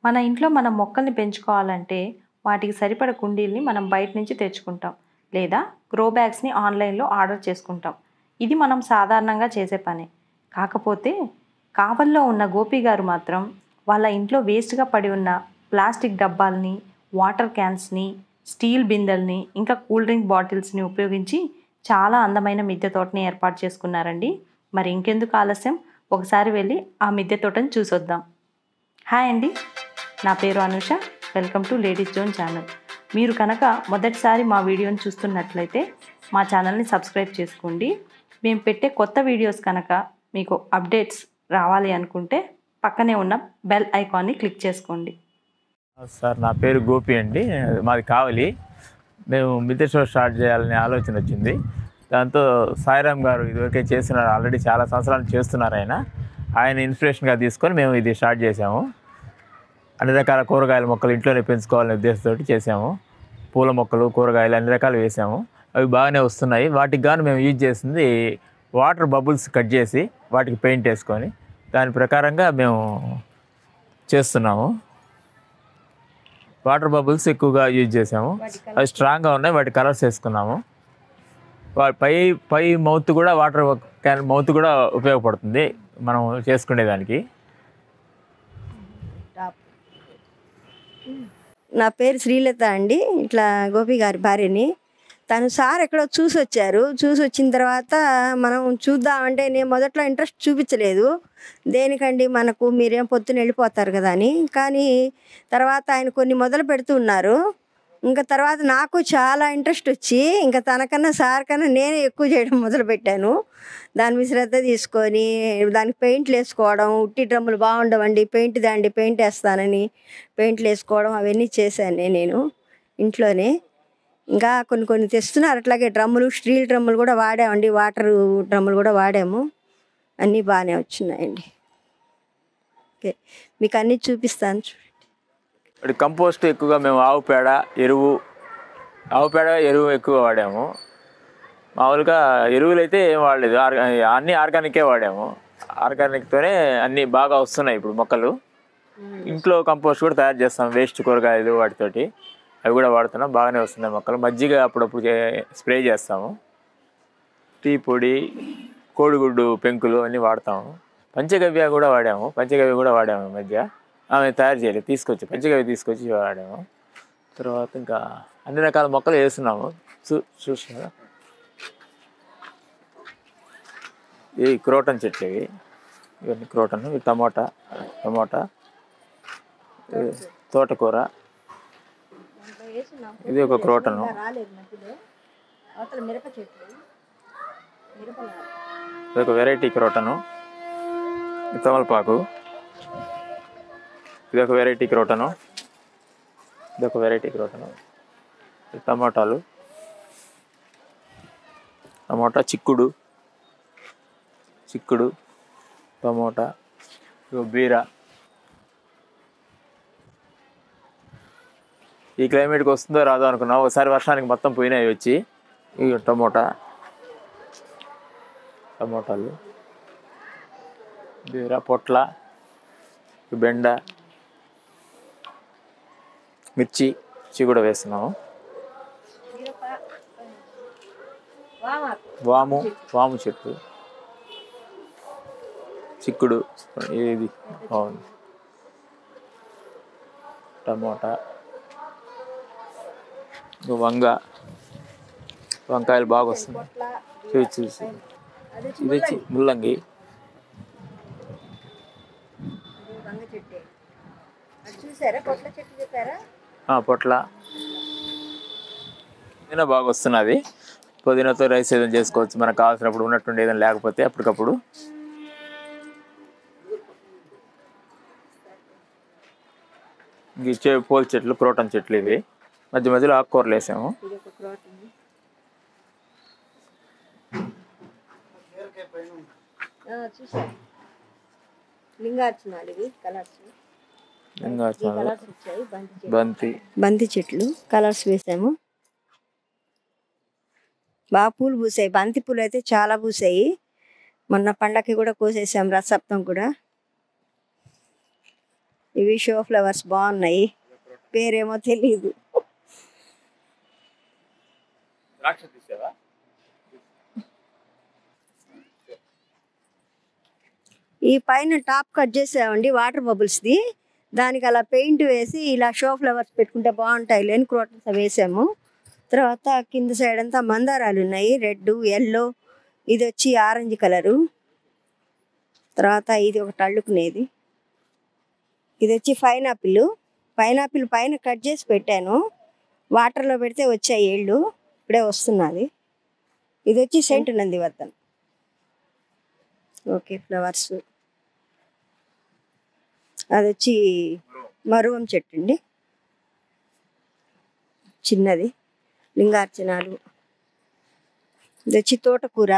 మన ఇంట్లో మనం మొక్కల్ని పెంచుకోవాలంటే వాటికి సరిపడ కుండీల్ని మనం బయట నుంచి తెచ్చుకుంటాం లేదా గ్రో బ్యాగ్స్ని ఆన్లైన్లో ఆర్డర్ చేసుకుంటాం ఇది మనం సాధారణంగా చేసే పని కాకపోతే కావల్లో ఉన్న గోపి గారు మాత్రం వాళ్ళ ఇంట్లో వేస్ట్గా పడి ఉన్న ప్లాస్టిక్ డబ్బాల్ని వాటర్ క్యాన్స్ని స్టీల్ బిందెల్ని ఇంకా కూల్ డ్రింక్ బాటిల్స్ని ఉపయోగించి చాలా అందమైన మిద్దె తోటని ఏర్పాటు చేసుకున్నారండి మరి ఇంకెందుకు ఆలస్యం ఒకసారి వెళ్ళి ఆ మిద్దె తోటని చూసొద్దాం హాయ్ అండి నా పేరు Anusha welcome to ladies zone channel మీరు కనుక మొదటిసారి మా వీడియోని చూస్తున్నట్లయితే మా ఛానల్ని సబ్స్క్రైబ్ చేసుకోండి మేము పెట్టే కొత్త వీడియోస్ కనుక మీకు అప్డేట్స్ రావాలి అనుకుంటే పక్కనే ఉన్న బెల్ ఐకాన్ని క్లిక్ చేసుకోండి సార్ నా పేరు గోపి అండి మాది కావలి మేము మిద్దె షో స్టార్ట్ చేయాలనే ఆలోచన వచ్చింది దాంతో సాయిరామ్ గారు ఇదివరకే చేస్తున్నారు ఆల్రెడీ చాలా సంవత్సరాలు చేస్తున్నారు ఆయన ఆయన ఇన్స్పిరేషన్గా తీసుకొని మేము ఇది స్టార్ట్ చేసాము అన్ని రకాల కూరగాయల మొక్కలు ఇంట్లోనే పెంచుకోవాలనే ఉద్దేశంతో చేసాము పూల మొక్కలు కూరగాయలు అన్ని రకాలు వేసాము అవి బాగానే వస్తున్నాయి వాటికి గాను మేము యూజ్ చేసింది వాటర్ బబుల్స్ కట్ చేసి వాటికి పెయింట్ వేసుకొని దాని ప్రకారంగా మేము చేస్తున్నాము వాటర్ బబుల్స్ ఎక్కువగా యూజ్ చేసాము అవి స్ట్రాంగ్గా ఉన్నాయి వాటి కలర్స్ వేసుకున్నాము వా- పై పై మౌత్ కూడా వాటర్ క్యాన్ మౌత్ కూడా ఉపయోగపడుతుంది మనం చేసుకునేదానికి నా పేరు శ్రీలత అండి ఇట్లా గోపి గారి భార్యని తను సార్ ఎక్కడో చూసి వచ్చారు చూసి వచ్చిన తర్వాత మనం చూద్దామంటే నేను మొదట్లో ఇంట్రెస్ట్ చూపించలేదు దేనికండి మనకు మీరేం పొద్దున వెళ్ళిపోతారు కదా అని కానీ తర్వాత ఆయన కొన్ని మొదలు పెడుతున్నారు ఇంకా తర్వాత నాకు చాలా ఇంట్రెస్ట్ వచ్చి ఇంకా తనకన్నా సార్ కన్నా నేనే ఎక్కువ చేయడం మొదలు పెట్టాను దాని మీద శ్రద్ధ తీసుకొని దానికి పెయింట్లు వేసుకోవడం ఉట్టి డ్రమ్ములు బాగుండవండి పెయింట్ దాండి పెయింట్ వేస్తానని పెయింట్లు వేసుకోవడం అవన్నీ చేశాను నేను ఇంట్లోనే ఇంకా కొన్ని కొన్ని తెస్తున్నారు అట్లాగే డ్రమ్ములు స్టీల్ డ్రమ్ములు కూడా వాడామండి వాటర్ డ్రమ్ములు కూడా వాడాము అన్నీ బాగానే వచ్చినాయండి ఓకే మీకు అన్నీ చూపిస్తాను చూడండి ఇప్పుడు కంపోస్ట్ ఎక్కువగా మేము ఆవు పేడ ఎరువు ఆవు పేడ ఎరువు ఎక్కువ వాడాము మామూలుగా ఎరువులు అయితే ఏం వాడలేదు ఆర్గా అన్నీ ఆర్గానికే వాడాము ఆర్గానిక్తోనే అన్నీ బాగా వస్తున్నాయి ఇప్పుడు మొక్కలు ఇంట్లో కంపోస్ట్ కూడా తయారు చేస్తాం వేస్ట్ కూరగాయలు వాటితోటి అవి కూడా వాడుతున్నాం బాగానే వస్తున్నాయి మొక్కలు మజ్జిగ అప్పుడప్పుడు చే- స్ప్రే చేస్తాము టీ పొడి కోడిగుడ్డు పెంకులు అన్నీ వాడతాము పంచగవ్య కూడా వాడాము పంచగవ్య కూడా వాడాము ఈ మధ్య ఆమె తయారు చేయలేదు తీసుకొచ్చి పంచగవ్య తీసుకొచ్చి వాడాము తర్వాత ఇంకా అన్ని రకాల మొక్కలు వేస్తున్నాము చూ చూస్తున్నారా ఇవి క్రోటన్ చెట్లు ఇవి ఇవన్నీ క్రోటన్ ఇవి టమోటా టమోటా ఇది తోటకూర ఇది ఒక క్రోటను రాలేదు మధ్యలో అవతల మిరప చెట్లు ఇది ఒక వెరైటీ క్రోటను ఇది తమలపాకు ఇది ఒక వెరైటీ క్రోటను ఇది ఒక వెరైటీ క్రోటను ఇది టమాటాలు టమాటా చిక్కుడు చిక్కుడు టమోటా ఇగో బీర ఈ క్లైమేట్కి వస్తుందో రాదో అనుకున్నాం ఒకసారి వర్షానికి మొత్తం పోయినాయి వచ్చి ఇగో టమోటా టమోటాలు బీర పొట్ల బెండ మిర్చి మిర్చి కూడా వేస్తున్నాము వాము వాము చెట్టు చిక్కుడు ఇది బాగుంది టమోటా ఇంకా వంగ వంకాయలు బాగా వస్తున్నాయి చూసి చూసి ఇది వచ్చి ముల్లంగి వంగ చెట్టే అది చూసారా పొట్ల చెట్టు చెప్పారా ఆ, పొట్ల పుదీనా బాగా వస్తున్నది పుదీనాతో రైస్ ఏదైనా చేసుకోవచ్చు మనకు కావాల్సినప్పుడు ఉన్నట్టుండి ఏదైనా లేకపోతే అప్పటికప్పుడు ఇంక ఇచ్చే పూల చెట్లు క్రోటన్ చెట్లు ఇవి మధ్య మధ్యలో ఆకుకూరలు వేసాము ఇది ఒక క్రోటన్ చూసాను లింగార్చనాలు ఇవి కలర్స్ ఇంకా చాలా కలర్స్ వచ్చాయి బంతి చెట్లు బంతి బంతి చెట్లు కలర్స్ వేసాము బాగా పూలు పూసాయి బంతి పూలు అయితే చాలా పూసాయి మొన్న పండగకి కూడా కోసేసాం రసప్తం కూడా ఇవి షో ఫ్లవర్స్ బాగున్నాయి పేరేమో తెలియదు ద్రాక్ష తీసావా ఈ పైన టాప్ కట్ చేసామండి వాటర్ బబుల్స్ది దానికి అలా పెయింట్ వేసి ఇలా షో ఫ్లవర్స్ పెట్టుకుంటే బాగుంటాయి లేని క్రోటన్స్ అవి వేసాము తర్వాత కింద సైడ్ అంతా మందారాలు ఉన్నాయి రెడ్ ఎల్లో ఇది వచ్చి ఆరెంజ్ కలరు తర్వాత ఇది ఒకటి అల్లుకునేది ఇది వచ్చి పైనాపిల్ పైనాపిల్ పైన కట్ చేసి పెట్టాను వాటర్లో పెడితే వచ్చాయి ఏళ్ళు ఇప్పుడే వస్తున్నది ఇది వచ్చి సెంట్ నందివర్ధన్ ఓకే ఫ్లవర్స్ అది వచ్చి మరువం చెట్టు అండి చిన్నది లింగార్చనాలు ఇది వచ్చి తోటకూర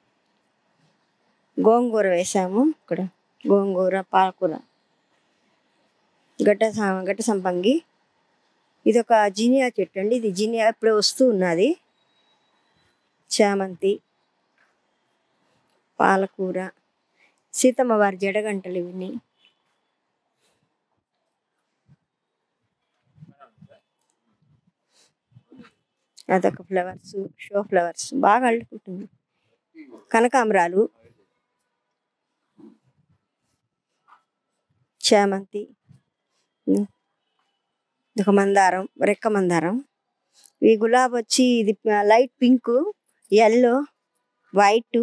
గోంగూర వేసాము ఇక్కడ గోంగూర పాలకూర గడ్డ సా- గడ్డ సంపంగి ఇది ఒక జీనియా చెట్టు అండి ఇది జీనియా ఇప్పుడే వస్తూ ఉన్నది చామంతి పాలకూర సీతమ్మ వారి జడగంటలు ఇవన్నీ అదొక ఫ్లవర్స్ షో ఫ్లవర్స్ బాగా అల్లుకుంటుంది కనకాంబరాలు చామంతి ఉమ్. ఇదొక మందారం రెక్క మందారం ఈ గులాబ్ వచ్చి ఇది light pink yellow white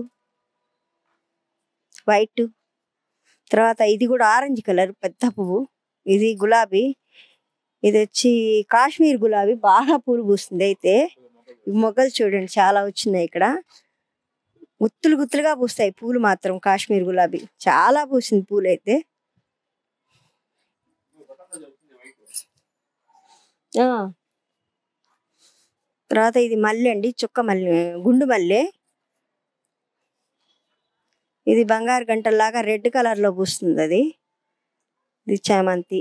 white తర్వాత ఇది కూడా ఆరెంజ్ కలర్ పెద్ద పువ్వు ఇది గులాబీ ఇది వచ్చి కాశ్మీర్ గులాబీ బాగా పూలు పూస్తుంది అయితే ఈ మొగ్గలు చూడండి చాలా వచ్చినాయి ఇక్కడ గుత్తులు గుత్తులుగా పూస్తాయి పూలు మాత్రం కాశ్మీర్ గులాబీ చాలా పూసింది పూలు అయితే ఆ. తర్వాత ఇది మల్లె అండి చుక్క మల్లె గుండు మల్లె ఇది బంగారు గంటల్లాగా రెడ్ కలర్ లో పూస్తుంది అది ఇది చామంతి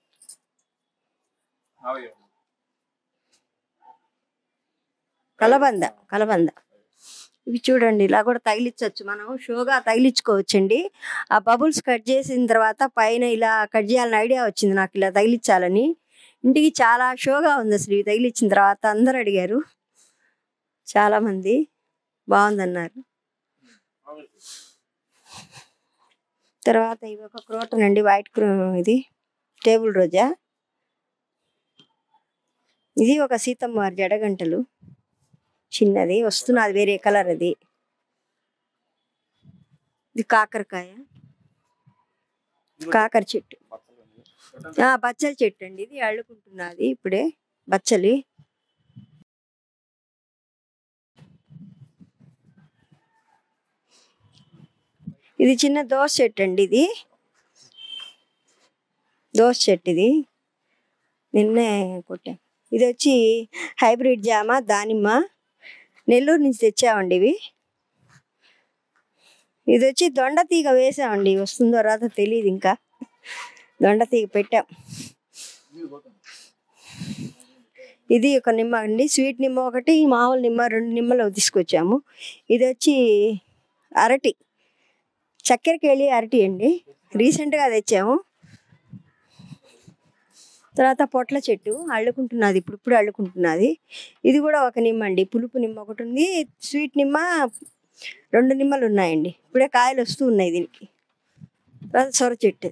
కలబంద కలబంద ఇవి చూడండి ఇలా కూడా తగిలించవచ్చు మనం షోగా తగిలించుకోవచ్చండి ఆ బబుల్స్ కట్ చేసిన తర్వాత పైన ఇలా కట్ చేయాలని ఐడియా వచ్చింది నాకు ఇలా తగిలించాలని ఇంటికి చాలా షోగా ఉంది అసలు ఇవి తగిలించిన తర్వాత అందరు అడిగారు చాలా మంది బాగుందన్నారు తర్వాత ఇవి ఒక క్రోటన్ అండి వైట్ క్రో ఇది టేబుల్ రోజా ఇది ఒక సీతమ్మ వారి జడగంటలు చిన్నది వస్తున్నది వేరే కలర్ అది ఇది కాకరకాయ కాకర చెట్టు ఆ బచ్చలి చెట్టు అండి ఇది అల్లుకుంటున్నది ఇప్పుడే బచ్చలి ఇది చిన్న దోస చెట్టు అండి ఇది దోస చెట్టు ఇది నిన్నే కొట్టా ఇది వచ్చి హైబ్రిడ్ జామ దానిమ్మ నెల్లూరు నుంచి తెచ్చామండి ఇవి ఇది వచ్చి దొండ తీగ వేసామండి వస్తుందో రాదో తెలియదు ఇంకా దొండ తీగ పెట్టాం ఇది ఒక నిమ్మ అండి స్వీట్ నిమ్మ ఒకటి మామూలు నిమ్మ రెండు నిమ్మలు తీసుకొచ్చాము ఇది వచ్చి అరటి చక్కెరకేళి అరటి అండి రీసెంట్గా తెచ్చాము తర్వాత పొట్ల చెట్టు అల్లుకుంటున్నది ఇప్పుడు ఇప్పుడు అల్లుకుంటున్నది ఇది కూడా ఒక నిమ్మ అండి పులుపు నిమ్మ ఒకటి ఉంది స్వీట్ నిమ్మ రెండు నిమ్మలు ఉన్నాయండి ఇప్పుడే కాయలు వస్తూ ఉన్నాయి దీనికి తర్వాత సొర చెట్టు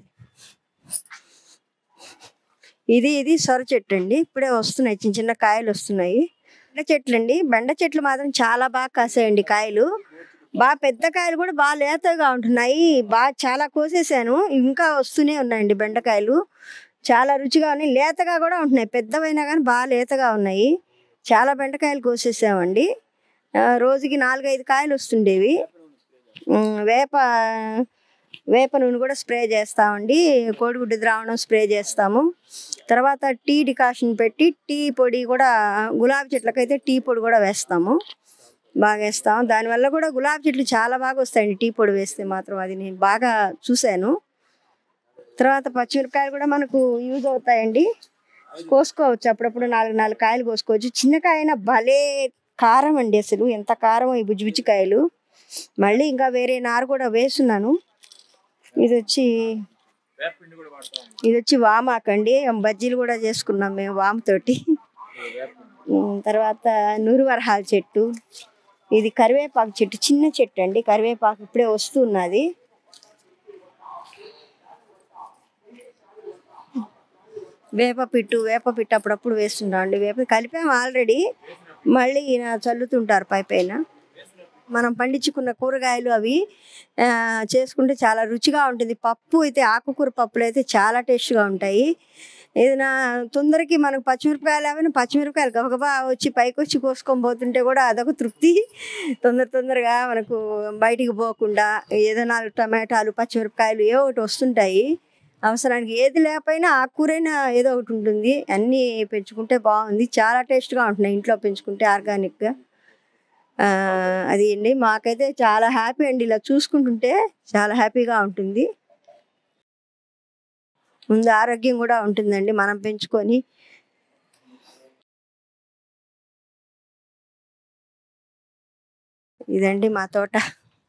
ఇది ఇది సొర చెట్టు అండి ఇప్పుడే వస్తున్నాయి చిన్న చిన్న కాయలు వస్తున్నాయి బెండ చెట్లు అండి బెండ చెట్లు మాత్రం చాలా బాగా కాసాయండి కాయలు బాగా పెద్ద కాయలు కూడా బాగా లేతగా ఉంటున్నాయి బాగా చాలా కోసేసాను ఇంకా వస్తూనే ఉన్నాయండి బెండకాయలు చాలా రుచిగా ఉన్నాయి లేతగా కూడా ఉంటున్నాయి పెద్దవైనా కానీ బాగా లేతగా ఉన్నాయి చాలా బెండకాయలు కోసేసామండి ఆ, రోజుకి నాలుగైదు కాయలు వస్తుండేవి ఉమ్, వేప వేప నూనె కూడా స్ప్రే చేస్తామండి కోడిగుడ్డు ద్రావణం స్ప్రే చేస్తాము తర్వాత టీ డికాషన్ పెట్టి టీ పొడి కూడా గులాబీ చెట్లకైతే టీ పొడి కూడా వేస్తాము బాగా వేస్తాం దానివల్ల కూడా గులాబీ చెట్లు చాలా బాగా వస్తాయండి టీ పొడి వేస్తే మాత్రం అది నేను బాగా చూశాను తర్వాత పచ్చిమిరపకాయలు కూడా మనకు యూజ్ అవుతాయండి కోసుకోవచ్చు అప్పుడప్పుడు నాలుగు నాలుగు కాయలు కోసుకోవచ్చు చిన్న కాయ అయినా భలే కారం అండి అసలు ఎంత కారం ఈ బుజ్జి బుజ్జి కాయలు మళ్ళీ ఇంకా వేరే నారు కూడా వేస్తున్నాను ఇది వచ్చి ఇది వచ్చి వామాకండి బజ్జీలు కూడా చేసుకున్నాం మేము వాముతోటి ఉమ్, తర్వాత నూరువరహాల చెట్టు ఇది కరివేపాకు చెట్టు చిన్న చెట్టు అండి కరివేపాకు ఇప్పుడే వస్తున్నది వేప పిట్టు వేప పిట్టు అప్పుడప్పుడు వేస్తుంటాం అండి వేప కలిపాము ఆల్రెడీ మళ్ళీ ఈయన చల్లుతుంటారు పై పైన మనం పండించుకున్న కూరగాయలు అవి ఆ, చేసుకుంటే చాలా రుచిగా ఉంటుంది పప్పు అయితే ఆకుకూర పప్పులు అయితే చాలా టేస్ట్గా ఉంటాయి ఏదైనా తొందరకి మనకు పచ్చిమిరపకాయలు అవన్నీ పచ్చిమిరపకాయలు గబగబా వచ్చి పైకి వచ్చి కోసుకొని పోతుంటే కూడా అదొక తృప్తి తొందర తొందరగా మనకు బయటికి పోకుండా ఏదైనా టమాటాలు పచ్చిమిరపకాయలు ఏ ఒకటి వస్తుంటాయి అవసరానికి ఏది లేకపోయినా ఆకుకూరైనా ఏదో ఒకటి ఉంటుంది అన్నీ పెంచుకుంటే బాగుంది చాలా టేస్ట్గా ఉంటున్నాయి ఇంట్లో పెంచుకుంటే ఆర్గానిక్గా ఆ, అది అండి మాకైతే చాలా హ్యాపీ అండి ఇలా చూసుకుంటుంటే చాలా హ్యాపీగా ఉంటుంది ముందు ఆరోగ్యం కూడా ఉంటుందండి మనం పెంచుకొని ఇదండి మా తోట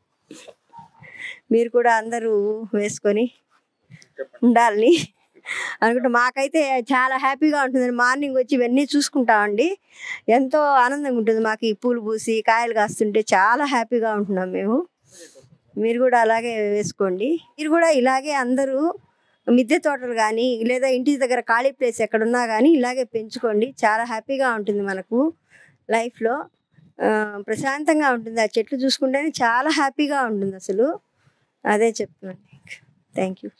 మీరు కూడా అందరూ వేసుకొని ఉండాలని అనుకుంటే మాకైతే చాలా హ్యాపీగా ఉంటుందండి మార్నింగ్ వచ్చి ఇవన్నీ చూసుకుంటామండి ఎంతో ఆనందంగా ఉంటుంది మాకు ఈ పూలు పూసి కాయలు కాస్తుంటే చాలా హ్యాపీగా ఉంటున్నాం మేము మీరు కూడా అలాగే వేసుకోండి మీరు కూడా ఇలాగే అందరూ మిద్దె తోటలు కానీ లేదా ఇంటి దగ్గర ఖాళీ ప్లేస్ ఎక్కడున్నా కానీ ఇలాగే పెంచుకోండి చాలా హ్యాపీగా ఉంటుంది మనకు లైఫ్లో ఆ, ప్రశాంతంగా ఉంటుంది ఆ చెట్లు చూసుకుంటేనే చాలా హ్యాపీగా ఉంటుంది అసలు అదే చెప్తున్నాను థ్యాంక్ యూ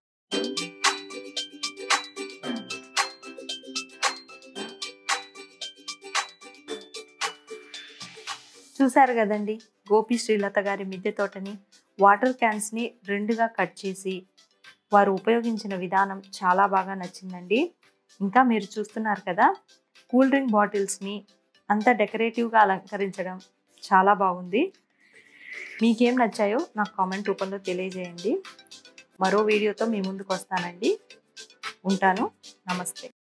చూశారు కదండి గోపి శ్రీలత గారి మిద్దె తోటని వాటర్ క్యాన్స్ని రెండుగా కట్ చేసి వారు ఉపయోగించిన విధానం చాలా బాగా నచ్చిందండి ఇంకా మీరు చూస్తున్నారు కదా కూల్ డ్రింక్ బాటిల్స్ని అంత డెకరేటివ్గా అలంకరించడం చాలా బాగుంది మీకేం నచ్చాయో నాకు కామెంట్ రూపంలో తెలియజేయండి మరో వీడియోతో మీ ముందుకు వస్తానండి ఉంటాను నమస్తే